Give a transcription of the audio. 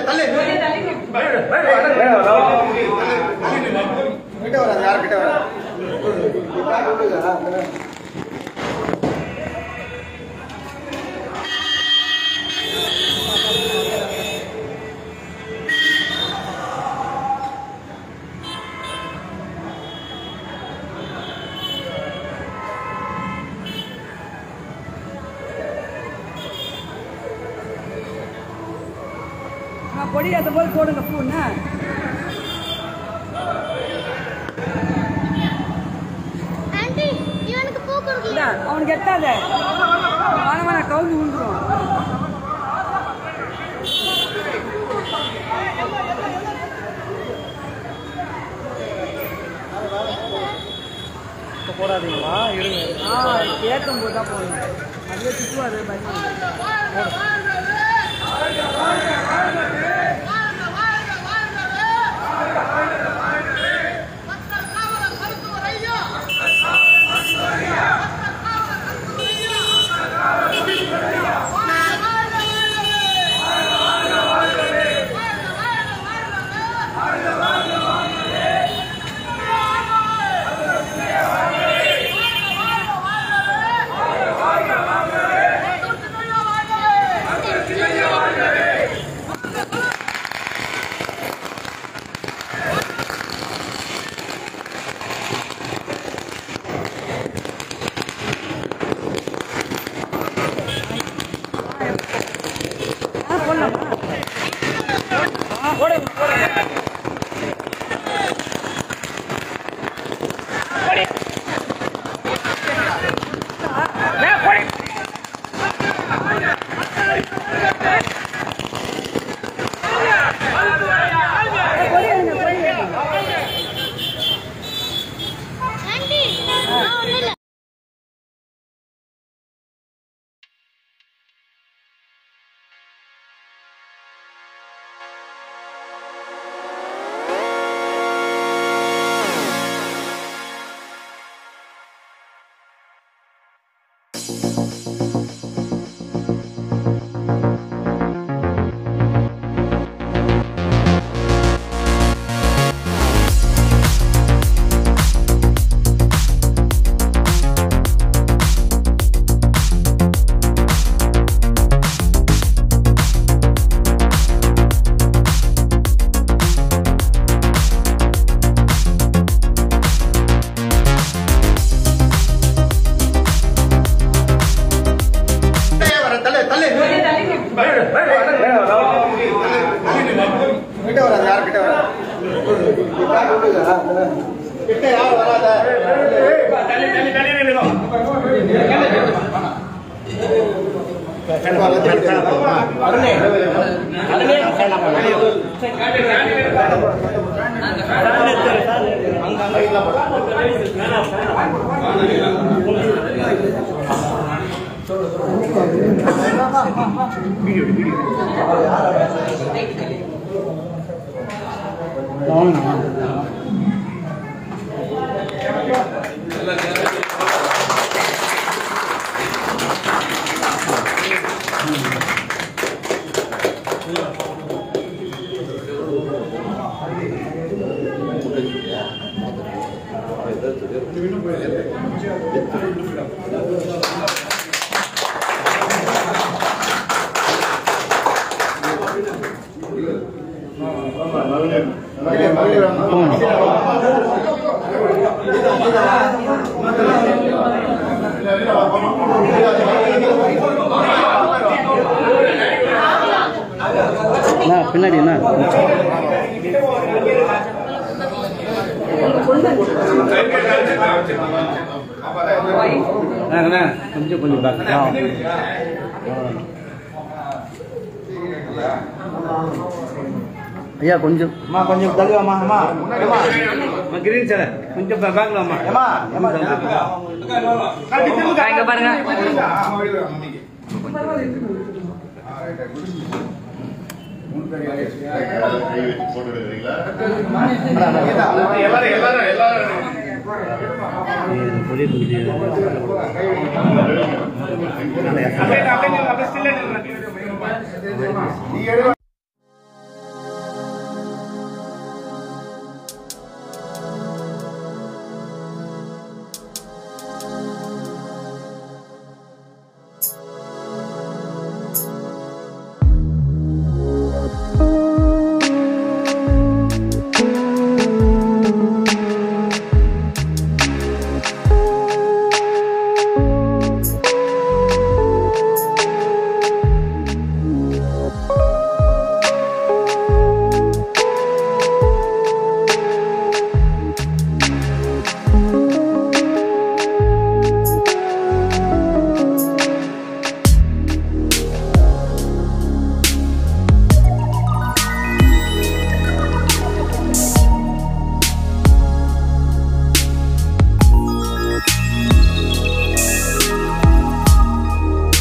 தள்ளு கிட்ட வராது யார் கிட்ட வராது நான் பொடி ஏற்ற போது போடுங்க பூன்னு ஆண்டி இவனுக்கு பூ இல்ல கொடுக்கல அவனுக்கு எட்டாத வேணா வேணா கவுந்து விழுந்துரும் போடாதீங்களா இருங்க ஆ ஏற்றும் போது தான் போடணும் அதுவே திட்டுவாரு பயமா ஆ போடலாமா ஆ போடுங்க போடுங்க பொடி எடுங்க, பொடி எடுங்க. ஆண்டி நான் ஒண்ணும் இல்ல வர தள்ளு தள்ளு கிட்ட வராது யார் கிட்ட வராது கிட்ட யார் வராத பின்னாடி என்ன கொஞ்சம் கொஞ்சம் பேக் ஐயா கொஞ்சம் அம்மா கொஞ்சம் தள்ளுவாமா அம்மா அம்மா கிரீன் சார் கொஞ்சம் பேக்ல அம்மா அம்மா அம்மா இங்க பாருங்க பொடி பொடி நீ எடு